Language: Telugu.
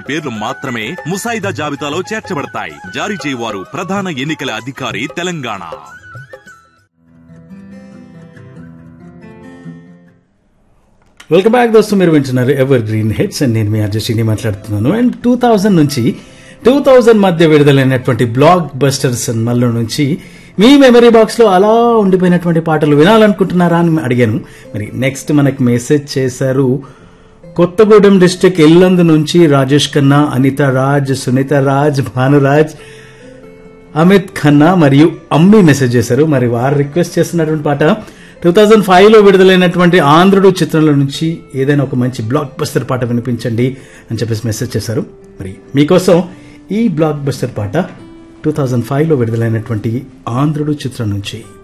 పేర్లు మాత్రమే ముసాయిదా జాబితాలో చేర్చబడతాయి జారీ చేయవారు ప్రధాన ఎన్నికల అధికారి తెలంగాణ వెల్కమ్ బ్యాక్ దోస్తు మీరు వింటున్నారు ఎవర్ గ్రీన్ హెడ్స్ అండ్ నేను మీ అర్జస్టిని మాట్లాడుతున్నాను అండ్ టూ థౌజండ్ నుంచి టూ థౌజండ్ మధ్య విడుదలైనటువంటి బ్లాక్ బస్టర్ సినిమాల్లో నుంచి మీ మెమరీ బాక్స్ లో అలా ఉండిపోయినటువంటి పాటలు వినాలనుకుంటున్నారా అని అడిగాను మరి నెక్స్ట్ మనకి మెసేజ్ చేశారు కొత్తగూడెం డిస్టిక్ ఇల్లందు నుంచి రాజేష్ ఖన్నా అనిత రాజ్ సునీత రాజ్ భానురాజ్ అమిత్ ఖన్నా మరియు అమ్మి మెసేజ్ చేశారు మరి వారు రిక్వెస్ట్ చేస్తున్నటువంటి పాట టూ థౌజండ్ ఫైవ్ లో విడుదలైనటువంటి ఆంధ్రుడు చిత్రంలో నుంచి ఏదైనా ఒక మంచి బ్లాక్ బస్టర్ పాట వినిపించండి అని చెప్పేసి మెసేజ్ చేశారు మరి మీకోసం ఈ బ్లాక్ బస్టర్ పాట టూ థౌజండ్ ఫైవ్ లో విడుదలైనటువంటి ఆంధ్రుడు చిత్రం నుంచి